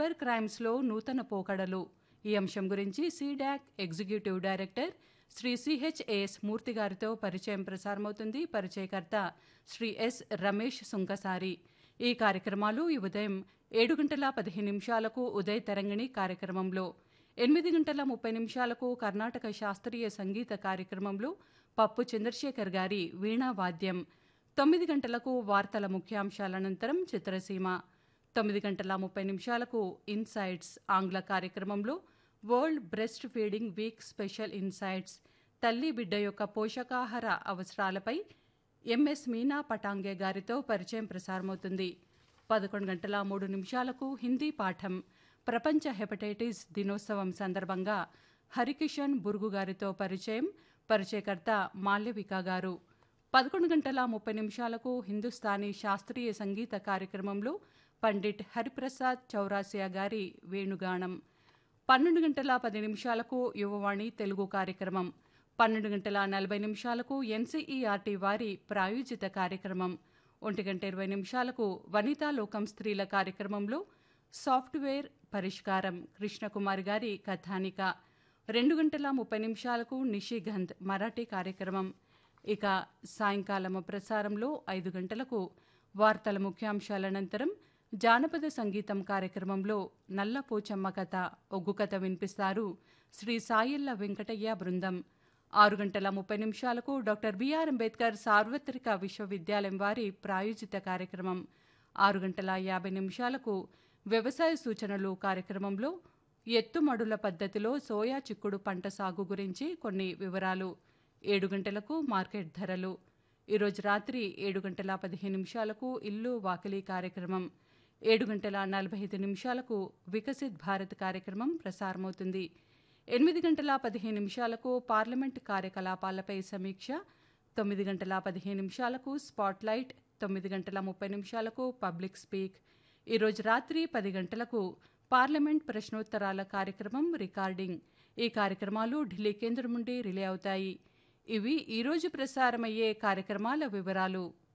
cyber క్రైమ్స్లో నూతన పోకడలు ఈ అంశం గురించి CDAC executive director Shri CH A S Murthy గారితో పరిచయం ప్రసారమవుతుంది పరిచయకర్త శ్రీ ఎస్ రమేష్ సుంకసారి ఈ కార్యక్రమాలు ఈ ఉదయం ఏడు గంటల పదిహేను నిమిషాలకు ఉదయ తరంగిణి కార్యక్రమంలో ఎనిమిది గంటల ముప్పై నిమిషాలకు కర్ణాటక శాస్త్రీయ సంగీత కార్యక్రమంలో పప్పు చంద్రశేఖర్ గారి వీణా వాద్యం తొమ్మిది గంటలకు వార్తల ముఖ్యాంశాల అనంతరం చిత్రసీమ తొమ్మిది గంటల ముప్పై నిమిషాలకు ఇన్సైట్స్ ఆంగ్ల కార్యక్రమంలో world breastfeeding week special insights తల్లి బిడ్డ యొక్క పోషకాహార అవసరాలపై ఎంఎస్ మీనా పటాంగే గారితో పరిచయం ప్రసారమవుతుంది పదకొండు గంటల మూడు నిమిషాలకు హిందీ పాఠం ప్రపంచ హెపటైటిస్ దినోత్సవం సందర్భంగా హరికిషన్ బుర్గు గారితో పరిచయం పరిచయకర్త మాల్యవిక గారు పదకొండు గంటల ముప్పై నిమిషాలకు హిందుస్థానీ శాస్త్రీయ సంగీత కార్యక్రమంలో పండిట్ హరిప్రసాద్ చౌరాసియా గారి వేణుగానం పన్నెండు గంటల పది నిమిషాలకు యువవాణి తెలుగు కార్యక్రమం పన్నెండు గంటల నలభై నిమిషాలకు ఎన్సీఈఆర్టీ వారి ప్రాయోజిత కార్యక్రమం ఒంటి గంట ఇరవై నిమిషాలకు వనితా లోకం స్త్రీల కార్యక్రమంలో సాఫ్ట్వేర్ పరిష్కారం కృష్ణకుమారి గారి కథానిక రెండు గంటల ముప్పై నిమిషాలకు నిషిగంధ్ మరాఠీ కార్యక్రమం ఇక సాయంకాలం ప్రసారంలో ఐదు గంటలకు వార్తల ముఖ్యాంశాల అనంతరం జానపద సంగీతం కార్యక్రమంలో నల్ల పోచమ్మ కథ ఒగ్గు కథ వినిపిస్తారు శ్రీ సాయిల్ల వెంకటయ్య బృందం ఆరు గంటల ముప్పై నిమిషాలకు డాక్టర్ బిఆర్ అంబేద్కర్ సార్వత్రిక విశ్వవిద్యాలయం వారి ప్రాయోజిత కార్యక్రమం ఆరు గంటల యాభై నిమిషాలకు వ్యవసాయ సూచనలు కార్యక్రమంలో ఎత్తుమడుల పద్ధతిలో సోయా చిక్కుడు పంట సాగు గురించి కొన్ని వివరాలు ఏడు గంటలకు మార్కెట్ ధరలు ఈరోజు రాత్రి ఏడు గంటల పదిహేను నిమిషాలకు ఇల్లు వాకిలి కార్యక్రమం ఏడు గంటల నలభై ఐదు నిమిషాలకు వికసిత్ భారత్ కార్యక్రమం ప్రసారమవుతుంది ఎనిమిది గంటల పదిహేను నిమిషాలకు పార్లమెంట్ కార్యకలాపాలపై సమీక్ష తొమ్మిది గంటల పదిహేను నిమిషాలకు స్పాట్లైట్ తొమ్మిది గంటల ముప్పై నిమిషాలకు పబ్లిక్ స్పీక్ ఈరోజు రాత్రి పది గంటలకు పార్లమెంట్ ప్రశ్నోత్తరాల కార్యక్రమం రికార్డింగ్ ఈ కార్యక్రమాలు ఢిల్లీ కేంద్రం నుండి రిలే అవుతాయి ఇవి ఈరోజు ప్రసారమయ్యే కార్యక్రమాల వివరాలు